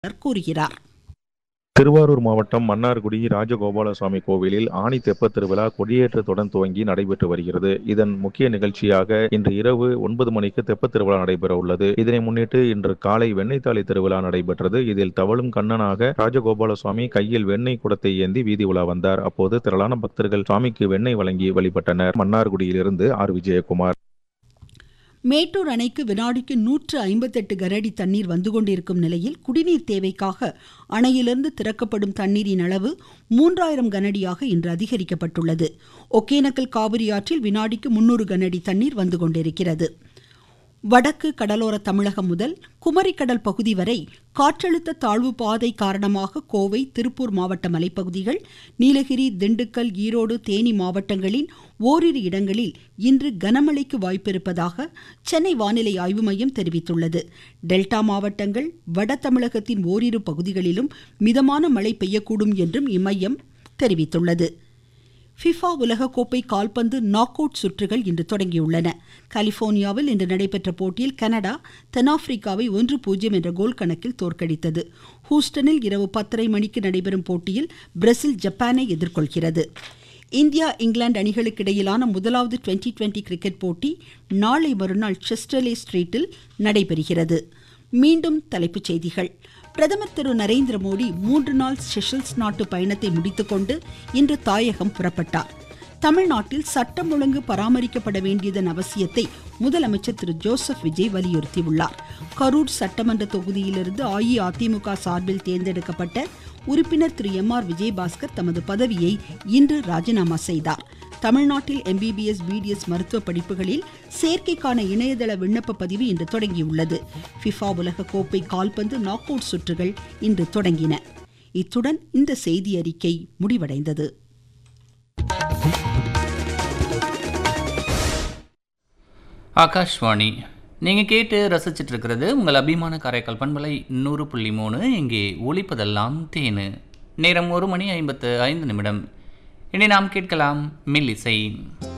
கூறுகிறார் திருவாரூர் மாவட்டம் மன்னார்குடி ராஜகோபாலசுவாமி கோவிலில் ஆணி தெப்பத் திருவிழா கொடியேற்றத்துடன் துவங்கி நடைபெற்று வருகிறது இதன் முக்கிய நிகழ்ச்சியாக இன்று இரவு ஒன்பது மணிக்கு தெப்பத் திருவிழா நடைபெற உள்ளது இதனை முன்னிட்டு இன்று காலை வெண்ணெய்த்தாலி திருவிழா நடைபெற்றது இதில் தவழும் கண்ணனாக ராஜகோபாலசுவாமி கையில் வெண்ணெய் குடத்தை ஏந்தி வீதி உலா வந்தார் அப்போது திரளான பக்தர்கள் சுவாமிக்கு வெண்ணெய் வழங்கி வழிபட்டனர் மன்னார்குடியிலிருந்து ஆர் விஜயகுமார் மேட்டூர் அணைக்கு வினாடிக்கு நூற்று ஐம்பத்தெட்டு கனஅடி தண்ணீர் வந்து கொண்டிருக்கும் நிலையில் குடிநீர் தேவைக்காக அணையிலிருந்து திறக்கப்படும் தண்ணீரின் அளவு மூன்றாயிரம் கனஅடியாக இன்று அதிகரிக்கப்பட்டுள்ளது ஒகேனக்கல் காவிரி ஆற்றில் வினாடிக்கு முன்னூறு கனஅடி தண்ணீர் வந்து கொண்டிருக்கிறது வடக்கு கடலோர தமிழகம் முதல் குமரிக்கடல் பகுதி வரை காற்றழுத்த தாழ்வு பாதை காரணமாக கோவை திருப்பூர் மாவட்ட மலைப்பகுதிகள் நீலகிரி திண்டுக்கல் ஈரோடு தேனி மாவட்டங்களின் ஓரிரு இடங்களில் இன்று கனமழைக்கு வாய்ப்பிருப்பதாக சென்னை வானிலை ஆய்வு மையம் தெரிவித்துள்ளது டெல்டா மாவட்டங்கள் வட தமிழகத்தின் ஓரிரு பகுதிகளிலும் மிதமான மழை பெய்யக்கூடும் என்றும் இம்மையம் தெரிவித்துள்ளது ஃபிஃபா உலகக்கோப்பை கால்பந்து நாக் அவுட் சுற்றுகள் இன்று தொடங்கியுள்ளன கலிபோர்னியாவில் இன்று நடைபெற்ற போட்டியில் கனடா தென்னாப்பிரிக்காவை ஒன்று பூஜ்ஜியம் என்ற கோல் கணக்கில் தோற்கடித்தது ஹூஸ்டனில் இரவு பத்தரை மணிக்கு நடைபெறும் போட்டியில் பிரேசில் ஜப்பானை எதிர்கொள்கிறது இந்தியா இங்கிலாந்து அணிகளுக்கு இடையிலான முதலாவது டுவெண்டி டுவெண்டி கிரிக்கெட் போட்டி நாளை மறுநாள் செஸ்டர்லே ஸ்ட்ரீட்டில் நடைபெறுகிறது மீண்டும் தலைப்புச் செய்திகள் பிரதமர் திரு நரேந்திர மோடி மூன்று நாள் செஷல்ஸ் நாட்டு பயணத்தை முடித்துக்கொண்டு இன்று தாயகம் புறப்பட்டார் தமிழ்நாட்டில் சட்டம் ஒழுங்கு பராமரிக்கப்பட வேண்டியதன் அவசியத்தை முதலமைச்சர் திரு ஜோசப் விஜய் வலியுறுத்தியுள்ளார் கரூர் சட்டமன்ற தொகுதியிலிருந்து அஇஅதிமுக சார்பில் தேர்ந்தெடுக்கப்பட்ட உறுப்பினர் திரு எம் ஆர் விஜயபாஸ்கர் தமது பதவியை இன்று ராஜினாமா செய்தார் தமிழ்நாட்டில் எம்பிபிஎஸ் பிடிஎஸ் மருத்துவ படிப்புகளில் சேர்க்கைக்கான இணையதள விண்ணப்ப பதிவு இன்று தொடங்கியுள்ளது ஃபிஃபா உலக கோப்பை கால்பந்து நாக் அவுட் சுற்றுகள் இன்று தொடங்கின இத்துடன் இந்த செய்தி அறிக்கை முடிவடைந்தது ஆகாஷ்வாணி நீங்கள் கேட்டு ரசிச்சிட்டு இருக்கிறது உங்கள் அபிமான காரைக்கால் பண்பலை நூறு புள்ளி மூணு இங்கே ஒலிப்பதெல்லாம் தேனு நேரம் ஒரு மணி ஐம்பத்து ஐந்து நிமிடம் இனி நாம் கேட்கலாம் மில்லிசை